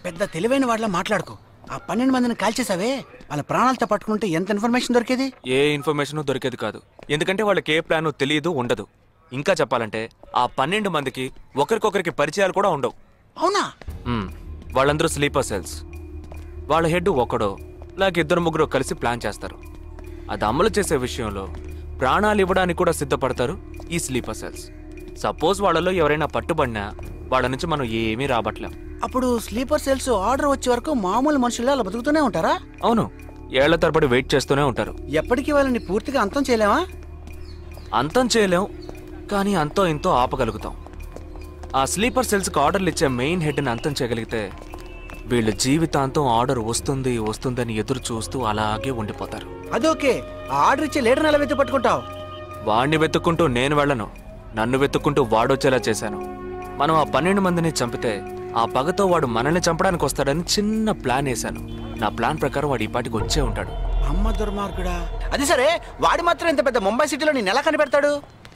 పెద్ద తెలివైన వాళ్ళ మాట్లాడుకో ఆ పన్నెండు మందిని కాల్చేసావే వాళ్ళ ప్రాణాలతో పట్టుకుంటే ఎంత ఇన్ఫర్మేషన్ దొరికేది ఏ ఇన్ఫర్మేషన్ దొరికేది కాదు ఎందుకంటే వాళ్ళకి ఏ ప్లాన్ తెలియదు ఉండదు ఇంకా చెప్పాలంటే ఆ పన్నెండు మందికి ఒకరికొకరికి పరిచయాలు కూడా ఉండవు అవునా మ్మ్. వాళ్ళందరూ స్లీపర్ సెల్స్ వాళ్ళ హెడ్ ఒకడో లేక ఇద్దరు ముగ్గురు కలిసి ప్లాన్ చేస్తారు అది అమలు చేసే విషయంలో ప్రాణాలు ఇవ్వడానికి కూడా సిద్ధపడతారు ఈ స్లీపర్ సెల్స్ సపోజ్ వాళ్ళలో ఎవరైనా పట్టుబడినా వాళ్ళ నుంచి మనం ఏమీ రాబట్లేం అప్పుడు స్లీపర్ సెల్స్ ఆర్డర్ వచ్చే వరకు మామూలు మనుషుల్లో అలా బతుకుతూనే ఉంటారా అవును ఏళ్ల తరబడి వెయిట్ చేస్తూనే ఉంటారు ఎప్పటికీ వాళ్ళని పూర్తిగా అంతం చేయలేమా అంతం చేయలేం కానీ అంతో ఇంతో ఆపగలుగుతాం ఆ స్లీపర్ సెల్స్కి ఆర్డర్లు ఇచ్చే మెయిన్ హెడ్ని అంతం చేయగలిగితే వీళ్ళు జీవితాంతం ఆర్డర్ వస్తుంది వస్తుందని ఎదురు చూస్తూ అలాగే ఉండిపోతారు అదోకే ఆ ఆర్డర్ ఇచ్చే లీడర్ని ఎలా వెతి పట్టుకుంటావు వాణ్ణి వెతుక్కుంటూ నేను వెళ్ళను నన్ను వెతుక్కుంటూ వాడొచ్చేలా చేశాను మనం ఆ పన్నెండు మందిని చంపితే ఆ పగతో వాడు మనల్ని చంపడానికి వస్తాడని చిన్న ప్లాన్ వేశాను నా ప్లాన్ ప్రకారం వాడు ఈ పాటికి వచ్చే ఉంటాడు అమ్మ దుర్మార్గుడా అది సరే వాడి మాత్రం ఇంత పెద్ద ముంబై సిటీలో నేను ఎలా కనిపెడతాడు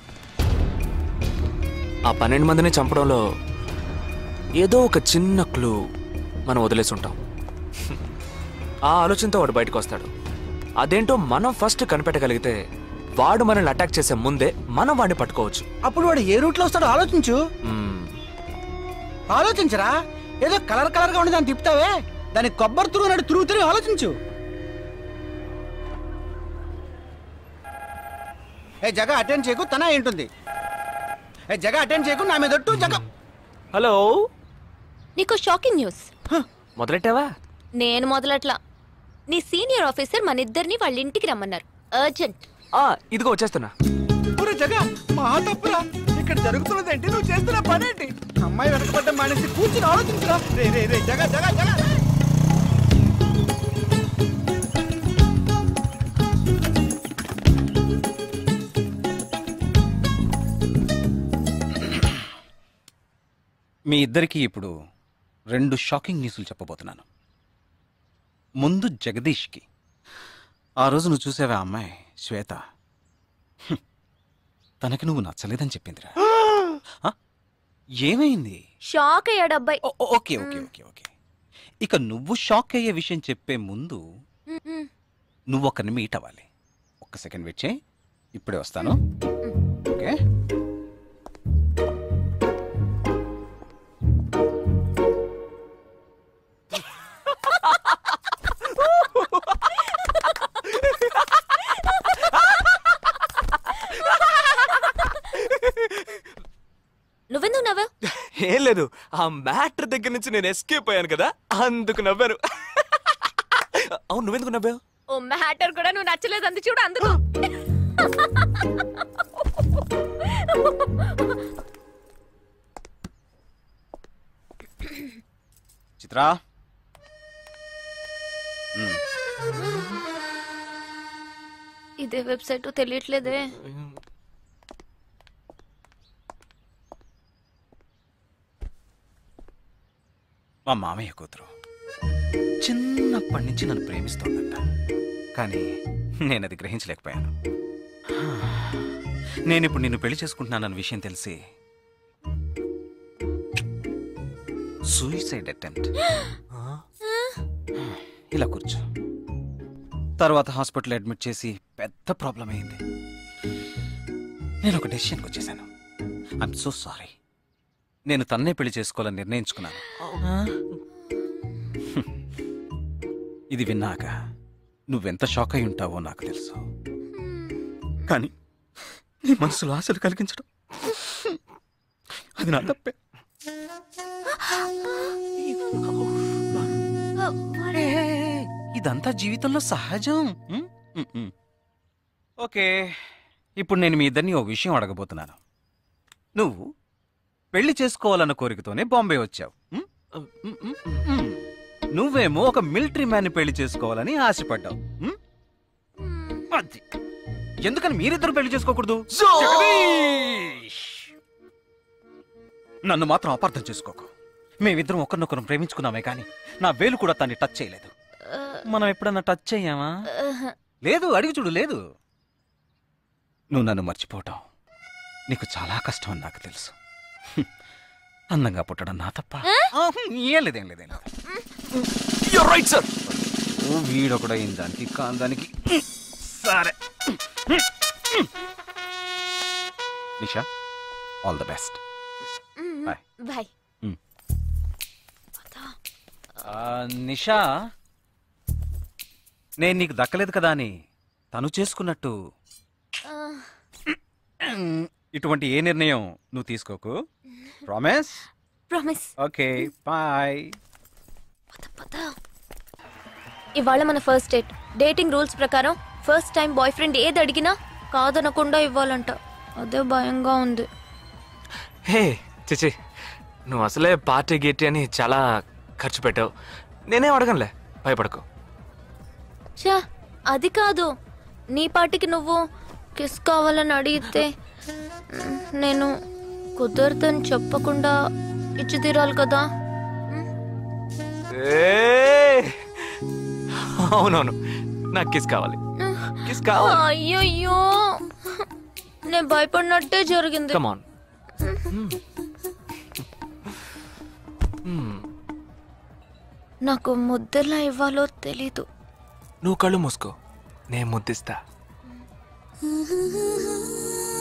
ఆ పన్నెండు మందిని చంపడంలో ఏదో ఒక చిన్న క్లూ మనం వదిలేసి ఉంటాం ఆ ఆలోచనతో వాడు బయటకు వస్తాడు అదేంటో మనం ఫస్ట్ కనిపెట్టగలిగితే వాడు మనల్ని అటాక్ చేసే ముందే మనం వాడిని పట్టుకోవచ్చు అప్పుడు వాడు ఏ రూట్ లో వస్తాడో ఆలోచించు మ్మ్. ఆలోచించరా ఏదో కలర్ కలర్ గా ఉండి దాన్ని తిప్పుతావే దాన్ని కొబ్బరి తురుగు నాడు తురుగు తిరిగి ఆలోచించు ఏ జగ అటెండ్ చేయకు తన ఏంటుంది ఏ జగ అటెండ్ చేయకు నా మీద ఒట్టు జగ హలో నీకు షాకింగ్ న్యూస్ మొదలెట్టావా నేను మొదలట్లా నీ సీనియర్ ఆఫీసర్ మన ఇద్దరిని వాళ్ళ ఇంటికి రమ్మన్నారు అర్జెంట్ ఆ, ఇదిగో వచ్చేస్తున్నా ఒరే జగ మా తప్పురా ఇక్కడ జరుగుతున్నది ఏంటి నువ్వు చేస్తున్న పనేంటి అమ్మాయి వెనకబడ్డ మానేసి కూర్చుని ఆలోచించరా రే రే రే జగ జగ జగ మీ ఇద్దరికి ఇప్పుడు రెండు షాకింగ్ న్యూస్లు చెప్పబోతున్నాను ముందు జగదీష్కి ఆ రోజు నువ్వు చూసావా ఆ అమ్మాయి శ్వేత హ్మ్. తనకి నువ్వు నచ్చలేదని చెప్పిందిరా ఆ? ఏమైంది షాక్ అయ్యాడు అబ్బాయి ఓ- ఓ- ఓకే ఓకే ఓకే ఓకే ఇక నువ్వు షాక్ అయ్యే విషయం చెప్పే ముందు మ్మ్. నువ్వు ఒకరిని మీట్ అవ్వాలి ఒక్క సెకండ్ వెయిట్ చేయి ఇప్పుడే వస్తాను ఓకే నువ్వెందుకు నవ్వావు ఏం లేదు ఆ మ్యాటర్ దగ్గర నుంచి నేను ఎస్కేప్ అయ్యాను కదా అందుకు నవ్వాను అవును నువ్వెందుకు నవ్వావు ఓ మ్యాటర్ కూడా నువ్వు నచ్చలేదు అంది చూడు అందుకు చిత్రా మ్మ్. ఇదే వెబ్సైట్ తెలియట్లేదే మా మామయ్య కూతురు చిన్నప్పటి నుంచి నన్ను ప్రేమిస్తోందంట కానీ నేను అది గ్రహించలేకపోయాను నేను ఇప్పుడు నిన్ను పెళ్లి చేసుకుంటున్నానన్న విషయం తెలిసి సూయిసైడ్ అటెంప్ట్ ఇలా కూర్చో తర్వాత హాస్పిటల్ అడ్మిట్ చేసి పెద్ద ప్రాబ్లం అయింది నేను ఒక డెసిషన్కి వచ్చేసాను ఐఎమ్ సో సారీ నేను తన్నే పెళ్లి చేసుకోవాలని నిర్ణయించుకున్నాను ఇది విన్నాక నువ్వెంత షాక్ అయి ఉంటావో నాకు తెలుసు కానీ నీ మనసులో ఆశలు కలిగించడం అది నా తప్పే ఇదంతా జీవితంలో సహజం ఉమ్, ఉమ్, ఉమ్. ఓకే ఇప్పుడు నేను మీ ఇద్దరిని ఓ విషయం అడగబోతున్నాను నువ్వు పెళ్లి చేసుకోవాలన్న కోరికతోనే బాంబే వచ్చావు ఉమ్? ఉమ్, ఉమ్, ఉమ్. నువ్వేమో ఒక మిలిటరీ మ్యాన్ పెళ్లి చేసుకోవాలని ఆశపడ్డావు ఉమ్? అది ఎందుకని మీరిద్దరు పెళ్లి చేసుకోకూడదు జగదీష్! నన్ను మాత్రం అపార్థం చేసుకోకు మేమిద్దరం ఒకరినొకరు ప్రేమించుకున్నామే కానీ నా వేలు కూడా తన్ని టచ్ చేయలేదు మనం ఎప్పుడన్నా టచ్ అయ్యామా లేదు అడిగి చూడు లేదు నువ్వు నన్ను మర్చిపోవటం నీకు చాలా కష్టం అని నాకు తెలుసు హ్మ్. అందంగా పుట్టడం నా తప్ప ఆహ్, ఏం లేదు ఏం లేదు ఏం లేదు రైట్ సార్ ఓ, వీడొకడు అయిన దానికి కాని దానికి సరే Nisha all the best bye bye Nisha నేను నీకు దక్కలేదు కదా అని తను చేసుకున్నట్టు ఇటువంటి ఏ నిర్ణయం నువ్వు తీసుకోకు ప్రామిస్ ప్రామిస్ ఓకే బాయ్ ఇవాళ మన ఫస్ట్ డేట్ డేటింగ్ రూల్స్ ప్రకారం ఫస్ట్ టైం బాయ్ ఫ్రెండ్ ఏది అడిగినా కాదనకుండా ఇవ్వాలంట అదే భయంగా ఉంది హే చిచి నువ్వు అసలే పార్టీ గీటీ అని చాలా ఖర్చు పెట్టావు నేనేం అడగనులే భయపడకు చా అది కాదు నీ పాటికి నువ్వు కిస్ కావాలని అడిగితే మ్, నేను కుదరదని చెప్పకుండా ఇచ్చి తీరాలి కదా ఏయ్! అవునవును నాకు కిస్ కావాలి కిస్ కావాలి అయ్యయ్యో నేను భయపడినట్టే జరిగింది కమాన్ నాకు ముద్దెలా ఇవ్వాలో తెలీదు నువ్వు కళ్ళు మూసుకో నేను ముద్దిస్తా ఆ